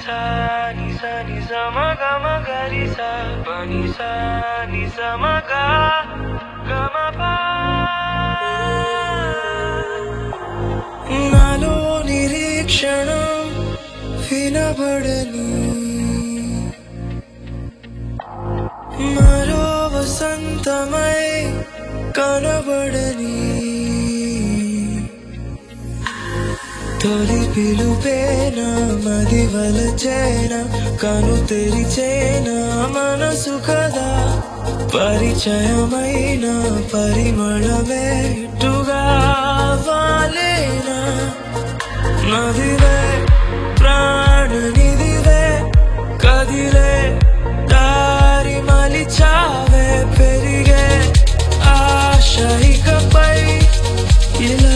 sa ni sa ni sa ma ga ma ga ri sa pa ni sa ni sa ma ga ga ma pa నాలో నిరీక్షణం వినబడని మరో వసంతమై కనబడని తొలి పిలుపేనా మది వలచేనా కను తెరిచేనా మనసు కదా పరిచయమైన పరిమళమే ఇటుగా వాలేనా నదివే ప్రాణనిదివే కదిలే దారి మలిచావే పెరిగే ఆశ ఇకపై ఇలా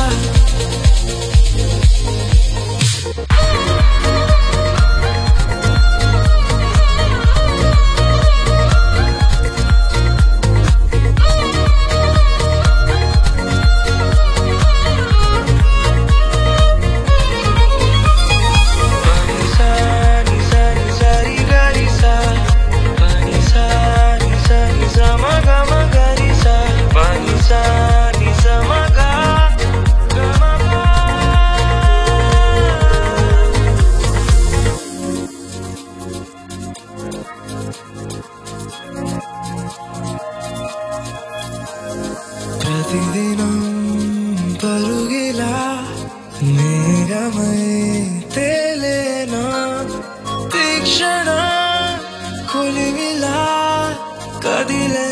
Panisa, nisa, nisa, riga, risa. Panisa, nisa, nisa, maga, maga, risa. Panisa, nisa, maga, ga, ma, pa. ప్రతిదినం పరుగిలా మేఘమై తేలేనా తీక్షణ కొలిమిలా కదిలే